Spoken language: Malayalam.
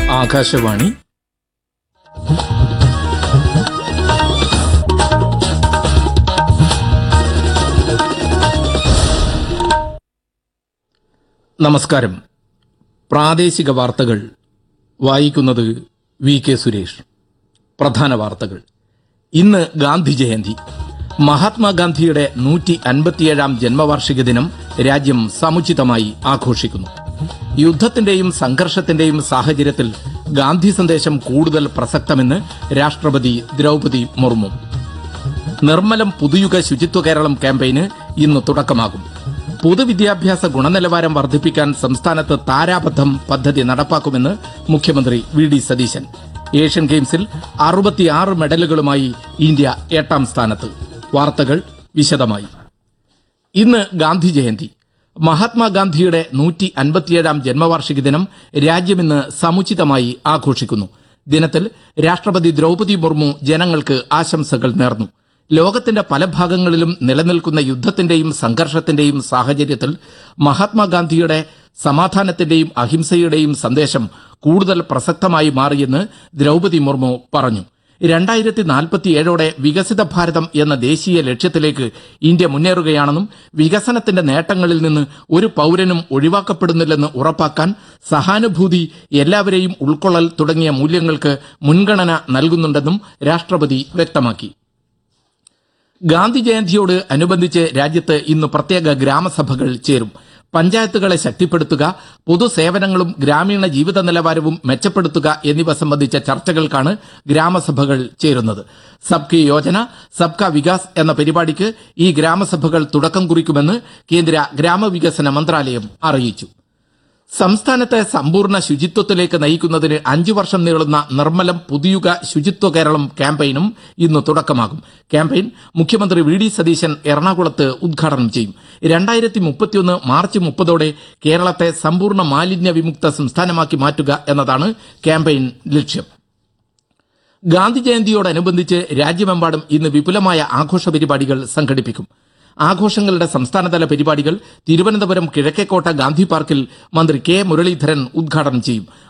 ആകാശവാണി നമസ്കാരം പ്രാദേശിക വാർത്തകൾ വായിക്കുന്നത് വി കെ സുരേഷ് പ്രധാന വാർത്തകൾ ഇന്ന് ഗാന്ധി ജയന്തി മഹാത്മാഗാന്ധിയുടെ നൂറ്റി അൻപത്തിയേഴാം ജന്മവാർഷിക ദിനം രാജ്യം സമുചിതമായി ആഘോഷിക്കുന്നു യുദ്ധത്തിന്റെയും സംഘർഷത്തിന്റെയും സാഹചര്യത്തിൽ ഗാന്ധി സന്ദേശം കൂടുതൽ പ്രസക്തമെന്ന് രാഷ്ട്രപതി ദ്രൗപതി മുർമു നിർമ്മലം പുതുയുഗ ശുചിത്വ കേരളം ക്യാമ്പയിന് ഇന്ന് തുടക്കമാകും പൊതുവിദ്യാഭ്യാസ ഗുണനിലവാരം വർദ്ധിപ്പിക്കാൻ സംസ്ഥാനത്ത് താരാബദ്ധം പദ്ധതി നടപ്പാക്കുമെന്ന് മുഖ്യമന്ത്രി വി ഡി സതീശൻ ഏഷ്യൻ ഗെയിംസിൽ അറുപത്തിയാറ് മെഡലുകളുമായി ഇന്ത്യ എട്ടാം സ്ഥാനത്ത് വാർത്തകൾ വിശദമായി ഇന്ന് ഗാന്ധി ജയന്തി മഹാത്മാഗാന്ധിയുടെ നൂറ്റി അൻപത്തിയേഴാം ജന്മവാർഷിക ദിനം രാജ്യമിന്ന് സമുചിതമായി ആഘോഷിക്കുന്നു ദിനത്തിൽ രാഷ്ട്രപതി ദ്രൗപതി മുർമു ജനങ്ങൾക്ക് ആശംസകൾ നേർന്നു ലോകത്തിന്റെ പല ഭാഗങ്ങളിലും നിലനിൽക്കുന്ന യുദ്ധത്തിന്റെയും സംഘർഷത്തിന്റെയും സാഹചര്യത്തിൽ മഹാത്മാഗാന്ധിയുടെ സമാധാനത്തിന്റെയും അഹിംസയുടെയും സന്ദേശം കൂടുതൽ പ്രസക്തമായി മാറിയെന്ന് ദ്രൗപതി മുർമു പറഞ്ഞു രണ്ടായിരത്തി നാൽപ്പത്തിയേഴോടെ വികസിത ഭാരതം എന്ന ദേശീയ ലക്ഷ്യത്തിലേക്ക് ഇന്ത്യ മുന്നേറുകയാണെന്നും വികസനത്തിന്റെ നേട്ടങ്ങളിൽ നിന്ന് ഒരു പൌരനും ഒഴിവാക്കപ്പെടുന്നില്ലെന്ന് ഉറപ്പാക്കാൻ സഹാനുഭൂതി എല്ലാവരെയും ഉൾക്കൊള്ളൽ തുടങ്ങിയ മൂല്യങ്ങൾക്ക് മുൻഗണന നൽകുന്നുണ്ടെന്നും രാഷ്ട്രപതി വ്യക്തമാക്കി ഗാന്ധി ജയന്തിയോട് അനുബന്ധിച്ച് രാജ്യത്ത് ഇന്ന് പ്രത്യേക ഗ്രാമസഭകൾ ചേരും പഞ്ചായത്തുകളെ ശക്തിപ്പെടുത്തുക പൊതുസേവനങ്ങളും ഗ്രാമീണ ജീവിത നിലവാരവും മെച്ചപ്പെടുത്തുക എന്നിവ സംബന്ധിച്ച ചർച്ചകൾക്കാണ് ഗ്രാമസഭകൾ ചേരുന്നത് സബ്കി യോജന സബ്കാ വികാസ് എന്ന പരിപാടിക്ക് ഈ ഗ്രാമസഭകൾ തുടക്കം കുറിക്കുമെന്ന് കേന്ദ്ര ഗ്രാമവികസന മന്ത്രാലയം അറിയിച്ചു സംസ്ഥാനത്തെ സമ്പൂർണ്ണ ശുചിത്വത്തിലേക്ക് നയിക്കുന്നതിന് അഞ്ചു വർഷം നീളുന്ന നിർമ്മലം പുതിയുഗ ശുചിത്വ കേരളം ക്യാമ്പയിനും ഇന്ന് തുടക്കമാകും ക്യാമ്പയിൻ മുഖ്യമന്ത്രി വി ഡി സതീശൻ എറണാകുളത്ത് ഉദ്ഘാടനം ചെയ്യും രണ്ടായിരത്തി മുപ്പത്തിയൊന്ന് മാർച്ച് മുപ്പതോടെ കേരളത്തെ സമ്പൂർണ്ണ മാലിന്യ വിമുക്ത സംസ്ഥാനമാക്കി മാറ്റുക എന്നതാണ് ക്യാമ്പയിൻ ലക്ഷ്യം ഗാന്ധി ജയന്തിയോടനുബന്ധിച്ച് രാജ്യമെമ്പാടും ഇന്ന് വിപുലമായ ആഘോഷ പരിപാടികൾ സംഘടിപ്പിക്കും ആഘോഷങ്ങളുടെ സംസ്ഥാനതല പരിപാടികൾ തിരുവനന്തപുരം കിഴക്കേക്കോട്ട ഗാന്ധി പാർക്കിൽ മന്ത്രി കെ മുരളീധരൻ ഉദ്ഘാടനം ചെയ്യും